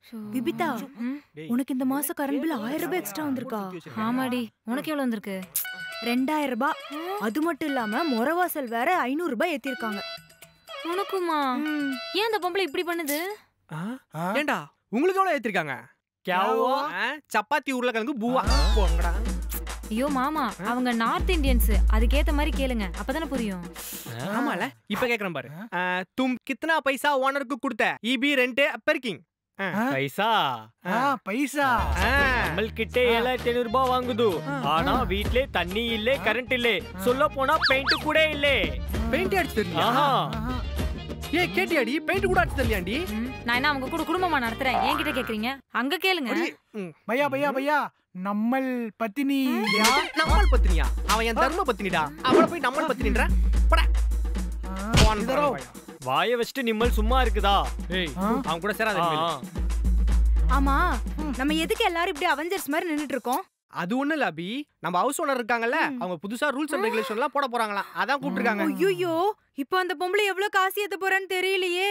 விபிதா ம், உனக்கு இந்த மாசம் கரண்ட் பில் ஆயிரம் ரூபாய் எக்ஸ்ட்ரா வந்திருக்கா ஆமாடி உனக்கு எவ்வளவு வந்திருக்கு ரெண்டாயிரம் ரூபாய் அது மட்டும் இல்லாம முறவாசல் வேற ஐநூறு ரூபாய் ஏத்திருக்காங்க உனக்குமா ம். ஏன் அந்த பொம்பளை இப்படி பண்ணுது ஆ? ஏண்டா உங்களுக்கு எவ்வளவு ஏத்திருக்காங்க கேவா ஆ, சப்பாத்தி உருளைக்கிழங்கு பூவா போங்கடா ஐயோ மாமா அவங்க நார்த் இந்தியன்ஸ் அதுக்கேத்த மாதிரி கேளுங்க அப்பதானே புரியும் ஆமால இப்ப கேக்குறேன் பாரு ஆ, தும் கித்தனா பைசா ஓனருக்கு கொடுத்த இபி ரெண்ட் பெர்க்கிங் ஆ? பைசா ஆ பைசா நம்மள்கிட்ட ஏழாயிரத்தி ஐநூறு ரூபாய் வாங்குது ஆனா வீட்ல தண்ணி இல்ல கரண்ட் இல்ல சொல்ல போனா பெயிண்ட் கூட இல்ல பெயிண்ட் அடிச்சு தெரியல ஆஹா ஏ கேட்டியாடி பெயிண்ட் கூட அடிச்சு தெரியலையாண்டி ம், நான் என்ன அவங்க கூட குடும்பமா நடத்துறேன் என்கிட்ட கேக்குறீங்க அங்க கேளுங்க ம். பையா பையா பையா நம்மள் பத்தினி யா நம்மள் பத்தினியா அவன் என் தர்ம பத்தினிடா அவள போய் நம்மள் பத்தினின்ற போடா போன் இதரோ. வாய வச்சுட்டு நிம்மல் சும்மா இருக்குதா ஏய் ஆ? அவன் கூட சேராத ஆ, இனிமேல். ஆமா நம்ம எதுக்கு எல்லாரும் இப்படி அவெஞ்சர்ஸ் மாதிரி நின்னுட்டு இருக்கோம் அது ஒண்ணு இல்ல அபி நம்ம ஹவுஸ் ஓனர் இருக்காங்கல்ல அவங்க புதுசா ரூல்ஸ் அண்ட் ரெகுலேஷன் எல்லாம் போட போறாங்களாம் அதான் கூப்பிட்டுருக்காங்க ஐயோ இப்போ அந்த பொம்பளை எவ்வளவு காசு ஏத்த போறான்னு தெரியலையே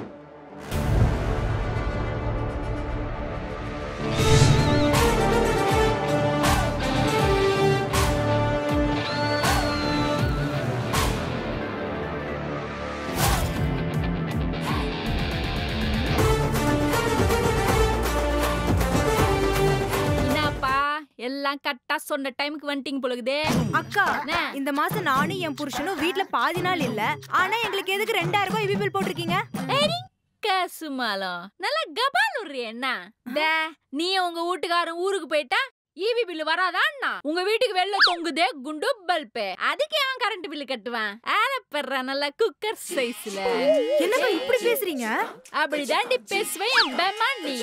என்னப்பா எல்லாம் கரெக்டா சொன்ன டைமுக்கு வந்துட்டீங்க பொழுகுதே அக்கா என்ன? இந்த மாசம் நானும் என் புருஷனும் வீட்ல பாதி நாள் இல்ல ஆனா எங்களுக்கு எதுக்கு ரெண்டாயிரம் ரூபாய் இபி பில் போட்டிருக்கீங்க சும்மாலும் நல்லா கபாலுறி என்ன டே நீ உங்க வீட்டுக்காரன் ஊருக்கு போயிட்டா ஈவி பில்லு வராதான்னா உங்க வீட்டுக்கு வெளில தொங்குதே குண்டு பல்பு அதுக்கு அவன் கரண்ட் பில்லு கட்டுவான் ஆரப்படுற நல்லா குக்கர் சைஸ்ல என்னக்கா இப்படி பேசுறீங்க அப்படிதாண்டி பேசுவேன் என் பெம்மா நீ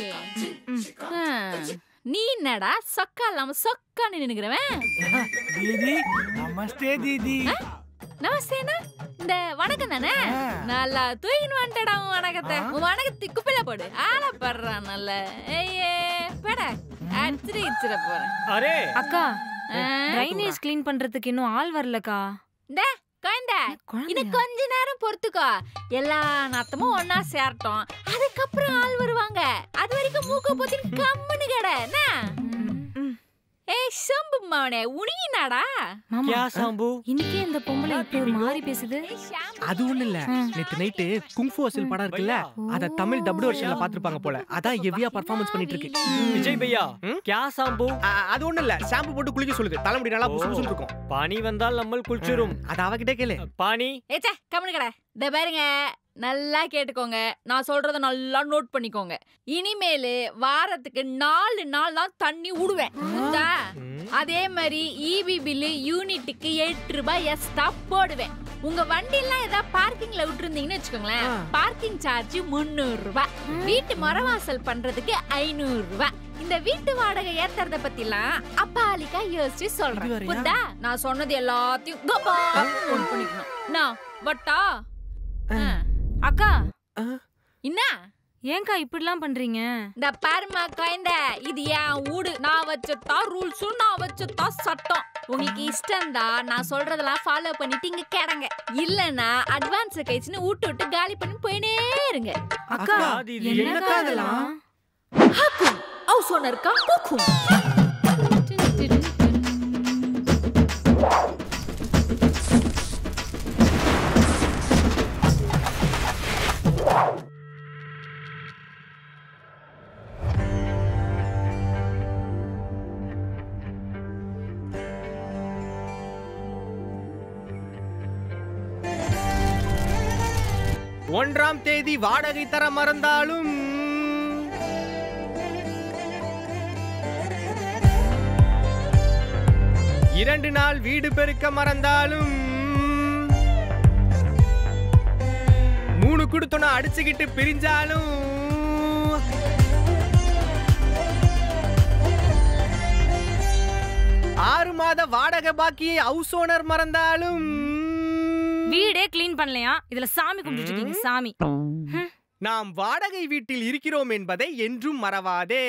ஆ, நீ என்னடா சொக்கா இல்லாம சொக்கான்னு நின்னுக்கிறவன் தீதி நமஸ்தே தீதி நமஸ்தேனா இந்த வணக்கம் தானே ஆ. நல்லா தூக்கின்னு வந்துட்டடா உன் வணக்கத்தை ஆ. உன் வணக்கத்தை குப்பில போடு ஆள படுறான் நல்ல ஐயே பட அடிச்சிட்டு இச்சிட போறேன் அரே அக்கா ஆ? ட்ரைனேஜ் க்ளீன் பண்றதுக்கு இன்னும் ஆள் வரலக்கா இந்த குழந்தை இன்னும் குழந்தையா? கொஞ்ச நேரம் பொறுத்துக்கோ எல்லா நாத்தமும் ஒன்னா சேரட்டும் அதுக்கப்புறம் ஆள் வருவாங்க அது வரைக்கும் மூக்க பொத்தின்னு கம்முன்னு கட என்ன ம். ஏய் சம்பு மவனே உனியினாடா மாமா கியா சாம்பு இன்னைக்கே இந்த பொம்பளை இப்படி ஒரு மாதிரி பேசுது அது ஒண்ணு இல்ல ம். நேத்து நைட்டு குங்ஃபு வசூல் படம் இருக்குல்ல அத தமிழ் டப்டு வெர்ஷன்ல பாத்துருப்பாங்க போல அதான் ஹெவியா பர்ஃபார்மன்ஸ் பண்ணிட்டு இருக்கு விஜய் பையா ம்? கியா சாம்பு ஆ, அது ஒண்ணு இல்ல ஷாம்பு போட்டு குளிக்க சொல்லுது தலைமுடி நல்லா புசு புசுன்னு இருக்கும் பானி வந்தால் நம்மள் குளிச்சிரும் அது அவகிட்ட கேளு பானி ஏச்சே கம்முனு கடை இந்த பாருங்க நல்லா கேட்டுக்கோங்க நான் சொல்றத நல்லா நோட் பண்ணிக்கோங்க இனிமேலு வாரத்துக்கு நாலு நாள் தான் தண்ணி விடுவேன் புரியுதா? ம். அதே மாதிரி இபி பில்லு யூனிட்டுக்கு எட்டு ரூபாய் எக்ஸ்ட்ரா போடுவேன் உங்க வண்டிலாம் ஏதாவது பார்க்கிங்ல விட்டுருந்தீங்கன்னு வச்சுக்கோங்களேன் ஆ. பார்க்கிங் சார்ஜ் முந்நூறு ரூபாய் வீட்டு மரவாசல் பண்றதுக்கு ஐநூறு ரூபாய் இந்த வீட்டு வாடகை ஏத்துறத பத்திலாம் அப்பாலிக்கா யோசிச்சு சொல்றேன் இது வேறயா? புரியுதா நான் சொன்னது எல்லாத்தையும் கபா நோட் பண்ணிக்கணும் நான் வட்டா ஆ. அக்கா என்ன ஏன்க்கா இப்படிலாம் பண்றீங்க இந்த பாருமா குழந்த இது என் வீடு நான் வச்சதா ரூல்ஸ் நான் வச்சதா சட்டம் உங்களுக்கு இஷ்டம் தான் நான் சொல்றதெல்லாம் ஃபாலோ பண்ணிட்டு இங்க கேடங்க இல்லனா அட்வான்ஸ் கழிச்சுன்னு விட்டு விட்டு காலி பண்ணி போயினே இருங்க அக்கா அது இது என்னக்கா என்னக்கா இதெல்லாம் ஹக்கும் ஹவுஸ் ஓனருக்கா குக்கும் ஒன்றாம் தேதி வாடகை தர மறந்தாலும் இரண்டு நாள் வீடு பெருக்க மறந்தாலும் மூணு குடுத்தோன்னா அடிச்சுக்கிட்டு பிரிஞ்சாலும் ஆறு மாத வாடகை பாக்கியை ஹவுஸ் ஓனர் மறந்தாலும் வீடே க்ளீன் பண்ணலையா இதுல சாமி கும்பிட்டு இருக்கீங்க சாமி நாம் வாடகை வீட்டில் இருக்கிறோம் என்பதை என்றும் மறவாதே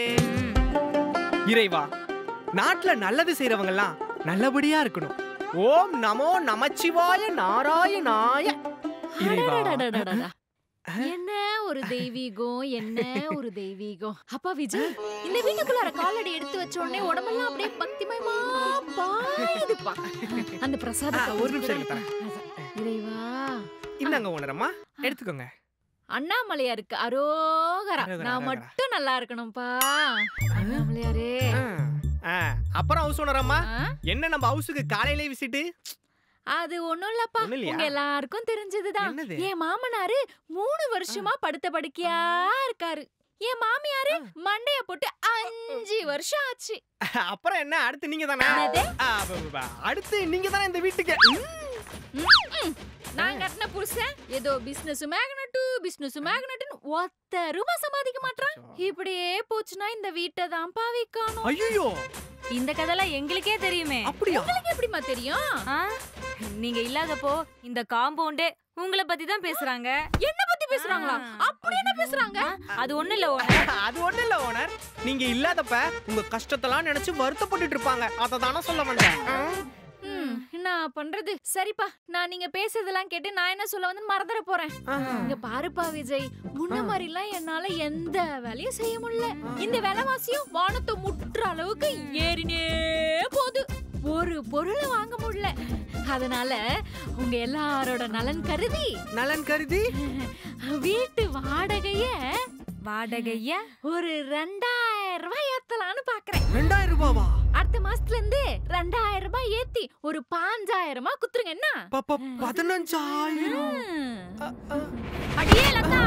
இறைவா நாட்டுல நல்லது செய்யறவங்கலாம் நல்லபடியா இருக்கணும் ஓம் நமோ நமச்சிவாய நாராயணாய இறைவா அடடடடடடா. என்ன ஒரு தெய்வீகம் என்ன ஒரு தெய்வீகம் அப்பா விஜய் இந்த வீட்டுக்குள்ளார காலடி எடுத்து வச்ச உடனே உடம்பெல்லாம் அப்படியே பக்திமயமா பாயுதுப்பா அந்த பிரசாதத்தை ஆ, ஒரு நிமிஷம் இருங்க, அதான். இறைவா இந்தாங்க ஓனரம்மா எடுத்துக்கோங்க அண்ணாமலையாருக்கு அரோகரா அரோகரா, நான் அரோகரா. மட்டும் நல்லா இருக்கணும்ப்பா அண்ணாமலையாரே ஆ, ஆ, அப்புறம் ஹவுஸ் ஓனரம்மா ஆ? என்ன நம்ம ஹவுஸுக்கு காலையிலே விசிட்டு அது ஒண்ணும் இல்லப்பா ஒண்ணும் இல்லையா? உங்க எல்லாருக்கும் தெரிஞ்சதுதான் என்னது? என் மாமனாரு மூணு வருஷமா படுத்த படுக்கையா இருக்காரு என் மாமியாரு மண்டைய போட்டு அஞ்சு வருஷம் ஆச்சு அப்புறம் என்ன அடுத்து நீங்க தானே என்னது? ஆ, ப- ப- ப- அடுத்து நீங்க தானே இந்த வீட்டுக்கு ம். ம்ம். நான் கட்டின புருஷன் ஏதோ பிசினஸ் மேக்னட்டு பிசினஸ் மேக்னட்னு ஒத்த ரூபா சம்பாதிக்க மாட்டான் இப்படியே போச்சுன்னா இந்த வீட்டை தான் பாவிக்கணும் ஐயோ இந்த கதைலாம் எங்களுக்கே தெரியுமே அப்படியா உங்களுக்கு எப்படிமா தெரியும் ஆ? நீங்க இல்லாதப்போ இந்த காம்பவுண்டே உங்களை பத்தி தான் பேசுறாங்க என்ன பத்தி பேசுறாங்களா அப்படி என்ன பேசுறாங்க அது ஒண்ணு இல்ல owner. அது ஒண்ணு இல்ல ஓனர் நீங்க இல்லாதப்ப உங்க கஷ்டத்தெல்லாம் நினைச்சு வருத்தப்பட்டுட்டு இருப்பாங்க அத தானே சொல்ல வந்தேன் ம், என்ன பண்றது சரிப்பா நான் நீங்க பேசுறதெல்லாம் கேட்டு நான் என்ன சொல்ல வந்து மறந்துட போறேன் இங்க பாருப்பா விஜய் முன்ன மாதிரிலாம் என்னால எந்த வேலையும் செய்ய முடியல இந்த விலைவாசியும் வானத்தை முட்டுற அளவுக்கு ஏறினே போகுது ஒரு பொருளை வாங்க முடியல அதனால உங்க எல்லாரோட நலன் கருதி நலன் கருதி வீட்டு வாடகைய வாடகைய ஒரு ரெண்டாயிரம் ரூபாய் ஏத்தலாம்னு பாக்குறேன் ரெண்டாயிரம் ரூபாவா அடுத்த மாசத்துல இருந்து ரெண்டாயிரம் ரூபாய் ஏத்தி ஒரு பாஞ்சாயிரமா குத்துருங்க என்ன பாப்பா பதினஞ்சாயிரம் ம். அடியே லதா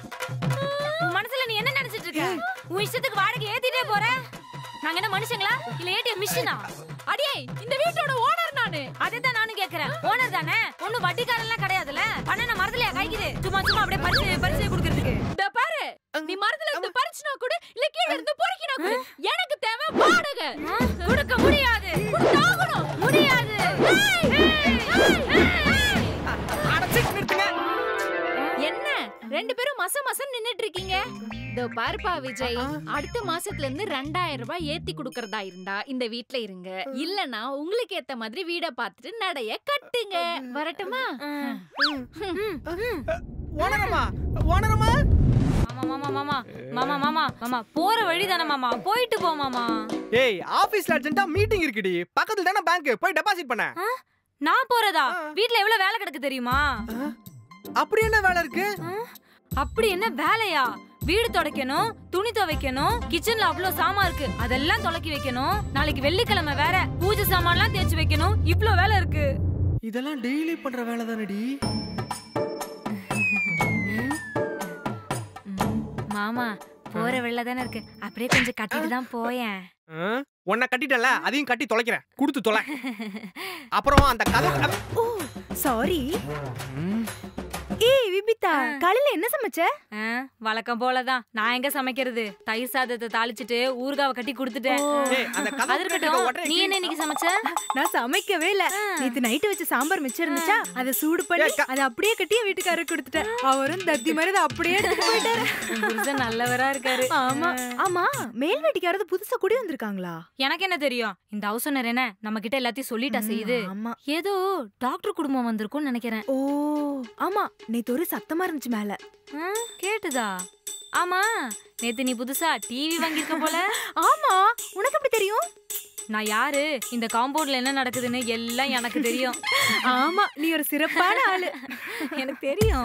உன் மனசுல நீ என்ன நினைச்சிட்டு இருக்க உன் இஷ்டத்துக்கு வாடகை ஏத்திட்டே போற நாங்க என்ன மனுஷங்களா இல்ல ஏடிஎம் மிஷினா அடியே இந்த வீட்டோட ஓனர் நானு அதேதான் நானும் கேக்குறேன் ஓனர் தானே ஒண்ணும் வட்டிக்காரெல்லாம் கிடையாதுல பண்ண மரத்துலயா காய்க்குது சும்மா சும்மா அப்படியே பரிசு பரிசு கொடுக்கறதுக்கு இந்த பாரு நீ மரத்துல இருந்து பறிச்சுனா கூட இல்ல கீழ இருந்து பொறுக்கினா கூட எனக்கு தேவை வாடகை ஆ? கொடுக்க முடியாது கொடுத்தாகணும் முடியாது அடைச்சு நிறுத்துங்க என்ன ரெண்டு பேரும் மச மசம் நின்னுட்டு இருக்கீங்க இதோ பாருப்பா விஜய் அடுத்த மாசத்துல இருந்து ரெண்டாயிரம் ரூபாய் ஏத்தி குடுக்கறதா இருந்தா இந்த வீட்ல இருங்க இல்லனா உங்களுக்கு ஏத்த மாதிரி வீட பார்த்துட்டு நடைய கட்டுங்க வரட்டுமா ஓனரம்மா ஓனரம்மா மாமா மாமா மாமா மாமா மாமா மாமா போற வழி தானே மாமா போயிட்டு போ மாமா ஏய் ஆபீஸ்ல அர்ஜென்ட்டா மீட்டிங் இருக்குடி பக்கத்துல தானே பேங்க் போய் டெபாசிட் பண்ண ஆ? நான் போறதா வீட்ல எவ்வளவு வேலை கிடக்கு தெரியுமா அப்படி என்ன வேலை இருக்கு ஆ? அப்படி என்ன வேலையா வீடு துடைக்கணும் துணி துவைக்கணும் கிச்சன்ல அவ்வளோ சாமான் இருக்கு அதெல்லாம் துலக்கி வைக்கணும் நாளைக்கு வெள்ளிக்கிழமை வேற பூஜை சாமான்லாம் தேய்ச்சி வைக்கணும் இவ்ளோ வேலை இருக்கு இதெல்லாம் டெய்லி பண்ற வேலை தானடி மாமா போற வெள்ள தானே இருக்கு அப்படியே கொஞ்சம் கட்டிட்டு தான் போயேன் உன்னை கட்டிட்டல அதையும் கட்டி தொலைக்கிறேன் கொடுத்து தொலை அப்புறம் அந்த கதை ஓ சாரி ஏய் விபிதா காலையில என்ன சமைச்ச ஆ, வழக்கம் போலதான் நான் எங்க சமைக்கிறது தயிர் சாதத்தை தாளிச்சிட்டு ஊறுகாவை கட்டி கொடுத்துட்டேன் ஏய், அந்த கதை அது இருக்கட்டும் நீ என்ன இன்னைக்கு சமைச்ச நான் சமைக்கவே இல்ல நேத்து நைட்டு வச்ச சாம்பார் மிச்சம் இருந்துச்சா அதை சூடு பண்ணி ஏய், க- அதை அப்படியே கட்டி என் வீட்டுக்காரருக்கு கொடுத்துட்டேன் அவரும் தத்தி மாதிரி அதை அப்படியே எடுத்துட்டு போயிட்டாரு உன் புருஷன் நல்லவரா இருக்காரு ஆமா ஆமா மேல் வீட்டுக்காரது புதுசா குடி வந்திருக்காங்களா எனக்கு என்ன தெரியும் இந்த ஹவுஸ் ஓனர் என்ன நம்ம கிட்ட எல்லாத்தையும் சொல்லிட்டா செய்யுது ஆமா ஏதோ டாக்டர் குடும்பம் வந்திருக்கும்னு நினைக்கிறேன் ஓ ஆமா நேத்து ஒரு சத்தமா இருந்துச்சு மேல ஆ, கேட்டுதா ஆமா நேத்து நீ புதுசா டிவி வாங்கியிருக்க போல ஆமா உனக்கு எப்படி தெரியும் நான் யாரு இந்த காம்பவுண்ட்ல என்ன நடக்குதுன்னு எல்லாம் எனக்கு தெரியும் ஆமா நீ ஒரு சிறப்பான ஆளு எனக்கு தெரியும்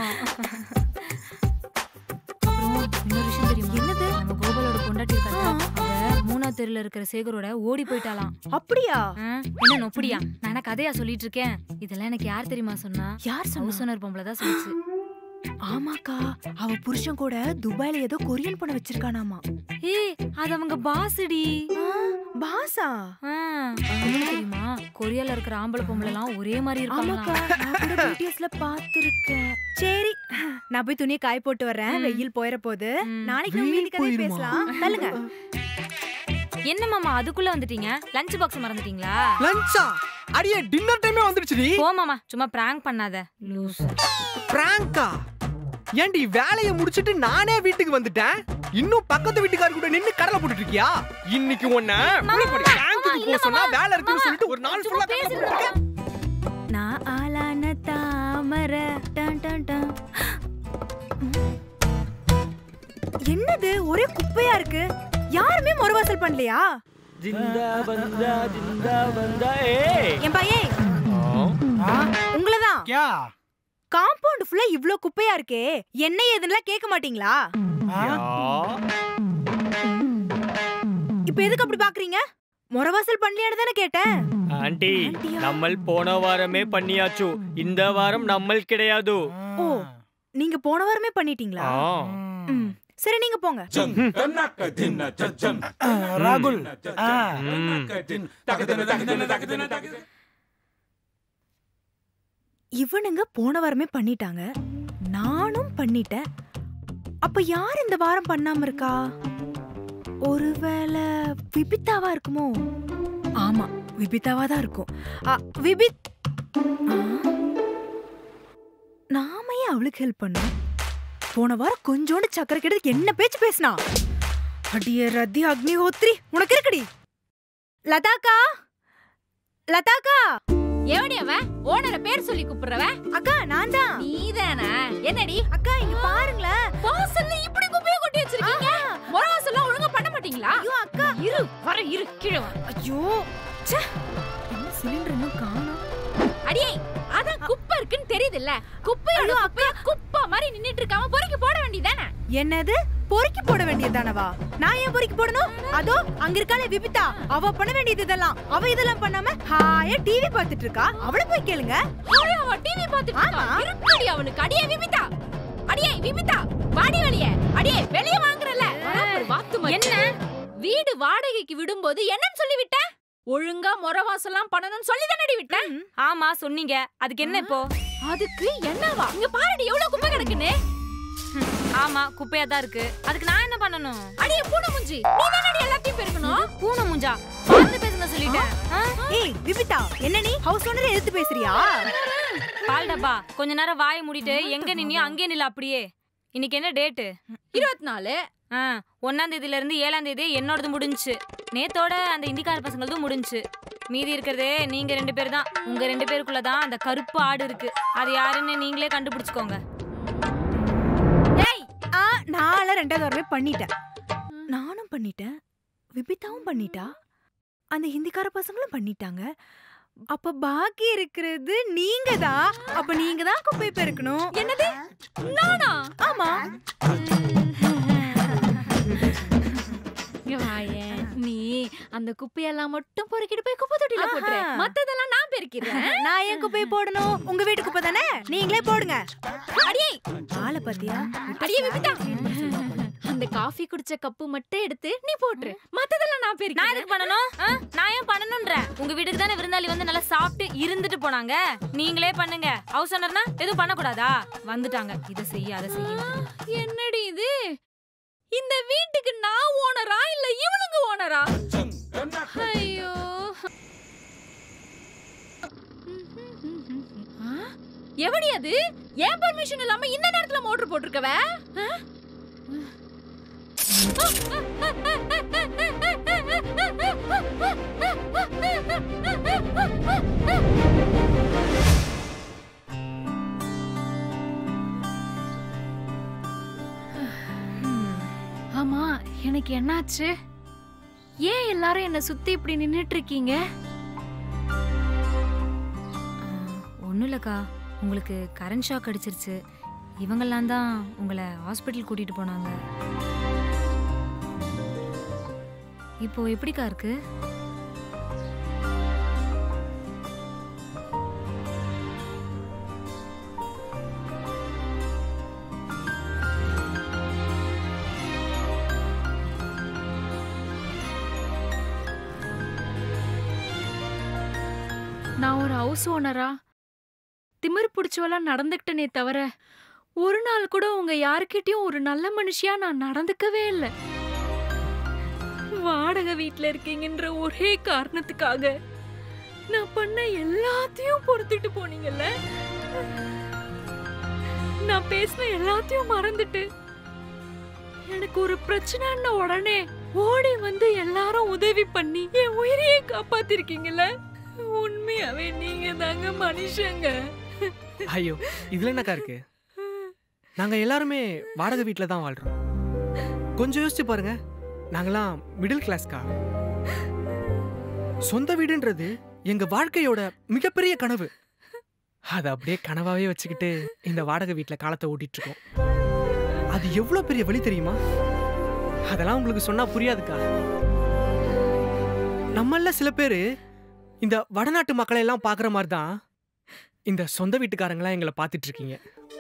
அப்புறம் இன்னொரு விஷயம் தெரியுமா என்னது? நம்ம கோபாலோட பொண்டாட்டி இருக்காங்க அவ மூணாவது தெருல இருக்கிற சேகரோட ஓடி போயிட்டாலாம் அப்படியா ஆ, என்ன நொப்படியா நான் என்ன கதையா சொல்லிட்டு இருக்கேன் இதெல்லாம் எனக்கு யார் தெரியுமா சொன்னா யார் ஹவுஸ் சொன்னா ஓனர் பொம்பளை தான் சொல்லுச்சு ஆமாக்கா அவ புருஷன் கூட துபாய்ல ஏதோ கொரியன் பண்ண வச்சிருக்கானாமா ஏய் அது அவங்க பாசுடி ஆ, பாசா ஆ, உங்களுக்கு தெரியுமா கொரியால இருக்கிற ஆம்பளை பொம்பளை எல்லாம் ஒரே மாதிரி ஆமாக்கா இருப்பாங்க நான் கூட பிடிஎஸ்ல பாத்துருக்கேன் சரி நான் போய் துணியை காய போட்டு வர்றேன் ம். வெயில் போயிட போகுது ம். நாளைக்கு நம்ம வெயில் வீட்டுக்கு கதை போயிருமா? பேசலாம் தள்ளுங்க என்ன மாமா அதுக்குள்ள வந்துட்டீங்க லஞ்ச் பாக்ஸ் மறந்துட்டீங்களா லஞ்சா அடியே டின்னர் டைமே வந்துருச்சுடி போ மாமா சும்மா பிராங்க் பண்ணாத லூஸ் பிராங்கா ஏன்டி வேலையை முடிச்சிட்டு நானே வீட்டுக்கு வந்துட்டேன் இன்னும் பக்கத்து வீட்டுக்கார கூட நின்னு கடலை போட்டுட்டு இருக்கியா இன்னைக்கு உன்ன பிராங்குக்கு போக சொன்னா வேலை இருக்குன்னு சொல்லிட்டு ஒரு நாள் ஃபுல்லா கடலை போட்டுட்டு இருக்க. நான் ஆளான தாமரை டன் டன் டன் என்னது ஒரே குப்பையா இருக்கு யாருமே மறுவாசல் பண்ணலையா ஜிந்தா பந்தா ஜிந்தா பந்தா ஏய் என் பையன் ஆ உங்களதான் क्या காம்பவுண்ட் ஃபுல்லா இவ்ளோ குப்பையா இருக்கே என்ன ஏதுன்னுலாம் கேட்க மாட்டீங்களா हाँ? யா. இப்ப எதுக்கு அப்படி பாக்குறீங்க மொரவாசல் பண்ணலையான்னு தானே கேட்டேன் ஆண்டி ஆண்டியா? நம்மள் போன வாரமே பண்ணியாச்சு இந்த வாரம் நம்மள் கிடையாது ஓ நீங்க போன வாரமே பண்ணிட்டீங்களா ஆ. ம். சரி நீங்க போங்க आ, राहुल आ, ம். இவனுங்க போன வாரமே பண்ணிட்டாங்க நானும் பண்ணிட்டேன் அப்ப யார் இந்த வாரம் பண்ணாம இருக்கா ஒருவேளை விபிதாவா இருக்குமோ ஆமா விபிதாவா தான் இருக்கும் ஆ, விபித் ஆ, நாம ஏன் அவளுக்கு ஹெல்ப் பண்ணோம் போன வாரம் கொஞ்சோண்டு சக்கரை கெடுத்து என்ன பேச்சு பேசினா அடிய ரத்தி அக்னிஹோத்ரி உனக்கு இருக்குடி லதாக்கா லதாக்கா எவடி அவன் ஓனரை பேர் சொல்லி கூப்பிடுறவ அக்கா நான் தான் நீதானா என்னடி அக்கா இங்க பாருங்களேன் வாசல்ல இப்படி குப்பையை கொட்டி வச்சிருக்கீங்க முறவாசல்லாம் ஒழுங்கா பண்ண மாட்டீங்களா ஐயோ அக்கா இரு வர இரு கீழே வா. ஐயோ ச்சே என்ன சிலிண்டர் இன்னும் காணோம் அடியே அதான் குப்பை இருக்குன்னு தெரியுதுல்ல குப்பையோட குப்பையா குப்பை மாதிரி நின்னுட்டு இருக்காம பொறுக்கி போட வேண்டியதானே என்னது பொறுக்கி போட வேண்டியதானவா நான் ஏன் பொறுக்கி போடணும் அதோ அங்க இருக்காளே விபிதா அவ பண்ண வேண்டியது இதெல்லாம் அவ இதெல்லாம் பண்ணாம ஹாயா டிவி பார்த்துட்டு இருக்கா அவள போய் கேளுங்க அவ டிவி பாத்துட்டு இருக்கா ஆமா. இருக்குடி அவளுக்கு அடியே விபிதா அடியே விபிதா வாடி வெளியே அடியே வெளிய வாங்குறல வாத்து என்ன வீடு வாடகைக்கு விடும்போது என்னன்னு சொல்லி விட்ட ஒழுங்கா முறவாசல்லாம் பண்ணணும்னு சொல்லி தானடி விட்டேன் ஆமா சொன்னீங்க அதுக்கு என்ன இப்போ அதுக்கு என்னவா இங்க பாருடி எவ்வளவு குப்பை கிடக்குன்னு ஹம், ஆமா குப்பையா தான் இருக்கு அதுக்கு நான் என்ன பண்ணணும் அடியே பூனை முஞ்சி நீ தானடி எல்லாத்தையும் பெருக்கணும் பூனை முஞ்சா பார்த்து பேசுங்க சொல்லிட்டேன் ஆ? ஏய் விபிதா என்ன நீ ஹவுஸ் ஓனரை எதிர்த்து பேசுறியா பால் டப்பா கொஞ்ச நேரம் வாயை மூடிட்டு எங்க நின்னியோ அங்கே நில்ல அப்படியே இன்னைக்கு என்ன டேட்டு இருபத்தி நாலு ஆ ஒன்னாம் தேதியில இருந்து ஏழாம் தேதி என்னோடது முடிஞ்சுச்சு நேத்தோட அந்த இந்திக்கார பசங்களதும் முடிஞ்சுச்சு மீதி இருக்கிறதே நீங்க ரெண்டு பேர் தான் உங்க ரெண்டு பேருக்குள்ள தான் அந்த கருப்பு ஆடு இருக்கு அது யாருன்னு நீங்களே கண்டுபிடிச்சுக்கோங்க ஏய் ஆ நாள ரெண்டாவது வாரமே பண்ணிட்டேன் நானும் பண்ணிட்டேன் விபிதாவும் பண்ணிட்டா அந்த ஹிந்திக்கார பசங்களும் பண்ணிட்டாங்க அப்ப பாக்கி இருக்கிறது நீங்க தான் அப்ப நீங்க தான் குப்பை பெருக்கணும் என்னது நானா ஆமா இங்க வாயேன். நீ அந்த குப்பையெல்லாம் மட்டும் பொறுக்கிட்டு போய் குப்பை தொட்டில ஆஹா. போட்டுரு மத்ததெல்லாம் நான் பெருக்கிறேன் நான் ஏன் குப்பையை போடணும் உங்க வீட்டு குப்பை தானே நீங்களே போடுங்க அடியே ஆளை பாத்தியா அடியே விபிதா அந்த காஃபி குடிச்ச கப்பு மட்டும் எடுத்து நீ போட்டுரு மத்ததெல்லாம் நான் நான் பெருக்கிறேன் எதுக்கு பண்ணணும் ஆ? நான் ஏன் பண்ணணும்ன்றேன் உங்க வீட்டுக்கு தானே விருந்தாளி வந்து நல்லா சாப்பிட்டு இருந்துட்டு போனாங்க நீங்களே பண்ணுங்க ஹவுஸ் ஓனர்னா எதுவும் பண்ணக்கூடாதா வந்துட்டாங்க இதை செய்ய அதை செய்ய என்னடி இது இந்த வீட்டுக்கு நான் ஓனரா இல்ல இவனுங்க ஓனரா ஐயோ ஆ? எவடி அது ஏன் பர்மிஷன் இல்லாம இந்த நேரத்துல மோட்டர் போட்டிருக்கவ ஆ? ஆமா எனக்கு என்னாச்சு ஏன் எல்லாரும் என்ன சுத்தி இப்படி நின்னுட்டு இருக்கீங்க ஒன்றும் இல்லைக்கா உங்களுக்கு கரண்ட் ஷாக் அடிச்சிருச்சு இவங்கெல்லாம் தான் உங்களை ஹாஸ்பிட்டல் கூட்டிட்டு போனாங்க இப்போ எப்படிக்கா இருக்கு நான் ஒரு ஹவுஸ் ஓனரா திமிர் பிடிச்சவெல்லாம் நடந்துக்கிட்டனே தவிர ஒரு நாள் கூட உங்க யாருக்கிட்டயும் ஒரு நல்ல மனுஷியா நான் நடந்துக்கவே இல்லை வாடகை வீட்ல இருக்கீங்கன்ற ஒரே காரணத்துக்காக நான் பண்ண எல்லாத்தையும் பொறுத்துட்டு போனீங்கல்ல நான் பேசின எல்லாத்தையும் மறந்துட்டு எனக்கு ஒரு பிரச்சனைன்ன உடனே ஓடி வந்து எல்லாரும் உதவி பண்ணி என் உயிரையே காப்பாத்திருக்கீங்கல்ல உண்மையாவே நீங்க தாங்க மனுஷங்க ஐயோ இதுல என்னக்கா இருக்கு நாங்க எல்லாருமே வாடகை வீட்ல தான் வாழ்றோம் கொஞ்சம் யோசிச்சு பாருங்க நாங்களாம் மிடில் கிளாஸ்க்கா சொந்த வீடுன்றது எங்க வாழ்க்கையோட மிகப்பெரிய கனவு அதை அப்படியே கனவாவே வச்சுக்கிட்டு இந்த வாடகை வீட்டில் காலத்தை ஓட்டிட்டு இருக்கோம் அது எவ்வளவு பெரிய வழி தெரியுமா அதெல்லாம் உங்களுக்கு சொன்னா புரியாதுக்கா நம்மள சில பேர் இந்த வடநாட்டு மக்களை எல்லாம் பார்க்குற மாதிரி தான் இந்த சொந்த வீட்டுக்காரங்களாம் எங்களை பார்த்துட்டு இருக்கீங்க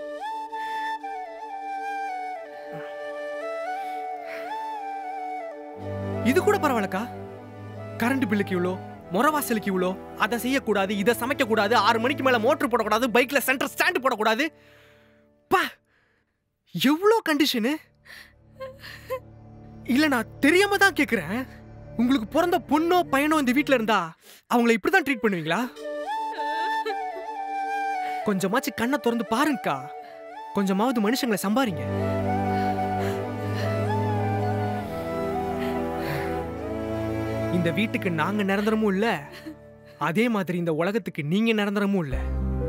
இது கூட பரவாயில்லக்கா கரண்ட் பில்லுக்கு இவ்வளோ முறவாசலுக்கு இவ்வளோ அதை செய்யக்கூடாது இதை சமைக்கக்கூடாது ஆறு மணிக்கு மேலே மோட்டர் போடக்கூடாது பைக்கில் சென்டர் ஸ்டாண்டு போடக்கூடாது பா எவ்வளோ கண்டிஷனு இல்லை நான் தெரியாம தான் கேட்குறேன் உங்களுக்கு பிறந்த பொண்ணோ பையனோ இந்த வீட்டில் இருந்தா அவங்கள இப்படி தான் ட்ரீட் பண்ணுவீங்களா கொஞ்சமாச்சு கண்ணை திறந்து பாருங்கக்கா கொஞ்சமாவது மனுஷங்களை சம்பாரிங்க இந்த வீட்டுக்கு நாங்க நிரந்தரமும் இல்ல அதே மாதிரி இந்த உலகத்துக்கு நீங்க நிரந்தரமும் இல்ல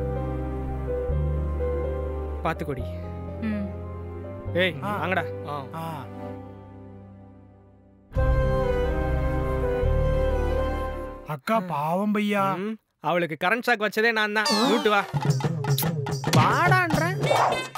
பாத்துக்கோடி ம் ஏய் ஆ. வாங்கடா ஆ. அக்கா பாவம் பையா ம், அவளுக்கு கரண்ட் ஷாக் வச்சதே நான் தான் வீட்டு வா வாடான்றேன்